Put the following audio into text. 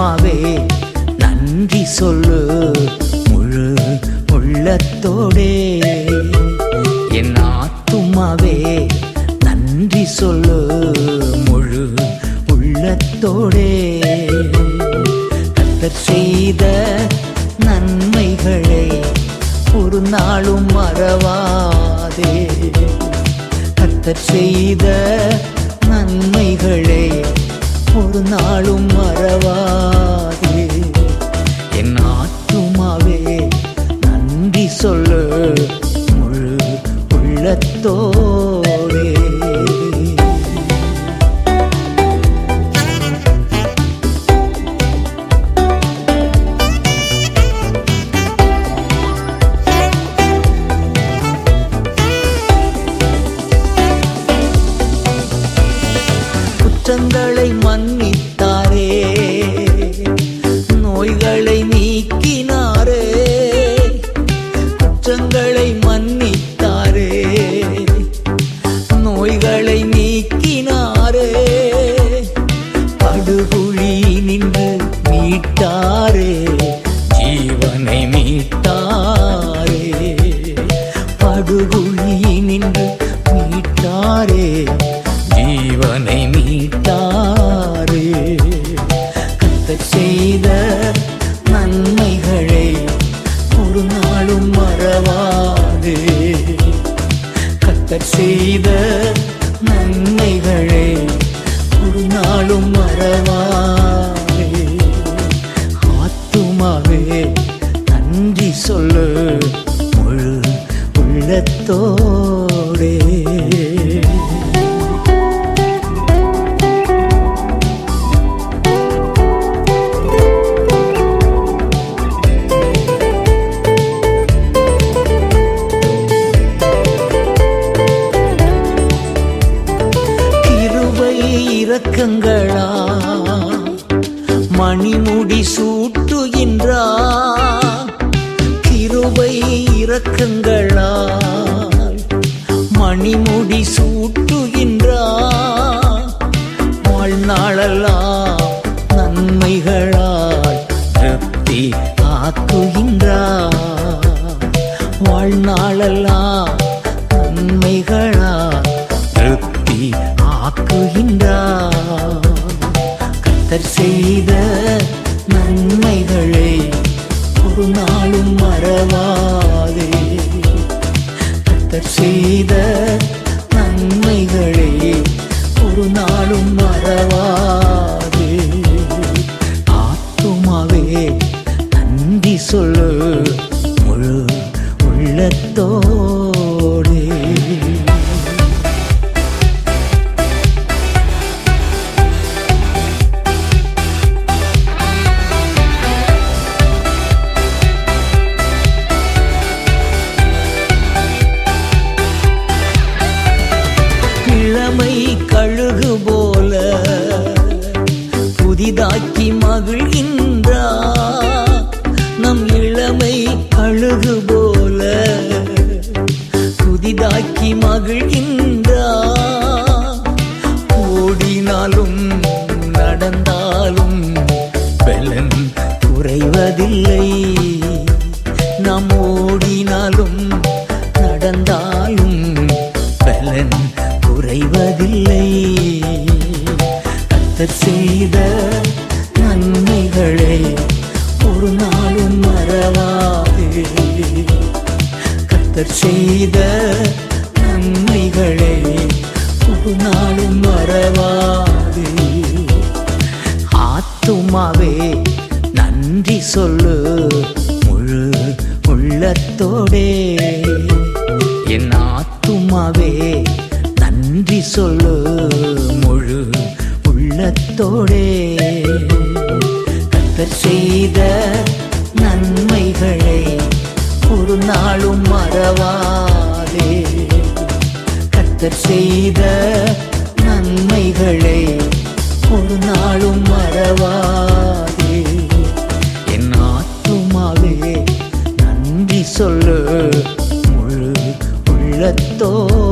ஆத்துமாவே நன்றி சொல்லு முழு உள்ளத்தோடே என் ஆத்துமாவே நன்றி சொல்லு முழு உள்ளத்தோடே கத்தர் செய்த நன்மைகளை ஒரு நாளும் மறவாதே கத்தர் செய்த நன்மைகளை ஒரு நாளும் மறவாதே என் ஆத்துமாவே நன்றி சொல்லு முழு உள்ளத்தோடே குற்றங்களை மன்னித்தாரே நோய்களை நீக்கினாரே குற்றங்களை மன்னித்தாரே நோய்களை நீக்கினாரே படுகுழி நின்று மீட்டாரே ஜீவனை மீட்டாரே படுகுழி நின்று மீட்டாரே ஜீவனை மீட்டாரே கத்தர் செய்த நன்மைகளை ஒரு நாளும் மறவாதே கத்தர் செய்த நன்மைகளை ஒரு நாளும் மறவாதே ஆத்துமாவே நன்றி சொல்லு முழு உள்ளத்தோடே கிருபை இரக்கங்களா மணிமுடி சூட்டுகின்றா கிருபை இரக்கங்களா மணிமுடி சூட்டுகின்றா வாழ்நாளெல்லாம் நன்மைகளால் திருப்தி ஆக்குகின்றா வாழ்நாளெல்லாம் நன்மைகளால் திருப்தி ஆக்குகின்றார் கத்தர் செய்த நன்மைகளை ஒரு நாளும் மறவாதே கத்தர் செய்த நன்மைகளை ஒரு நாளும் மறவாதே ஆத்துமாவே நன்றி சொல்லு முழு உள்ளத்தோடே இளமை கழுகு போல புதிதாக்கி மகிழ்கின்றா நம் இளமை கழுகு போல புதிதாக்கி மகிழ்கின்றா ஓடினாலும் நடந்தாலும் பலன் குறைவதில்லை நாம் ஓடினாலும் நடந்தாலும் பலன் குறைவதில்லை கத்தர் செய்த நன்மைகளை ஒரு நாளும் மறவாதே கத்தர் செய்த நன்மைகளை ஒரு நாளும் மறவாதே ஆத்துமாவே நன்றி சொல்லு முழு உள்ளத்தோடே என் ஆத்துமாவே நன்றி சொல்லு முழு உள்ளத்தோடே கத்தர் செய்த நன்மைகளை ஒரு நாளும் மறவாதே கத்தர் செய்த நன்மைகளை ஒரு நாளும் மறவாதே என் ஆத்துமாவே நன்றி சொல்லு முழு உள்ளத்தோ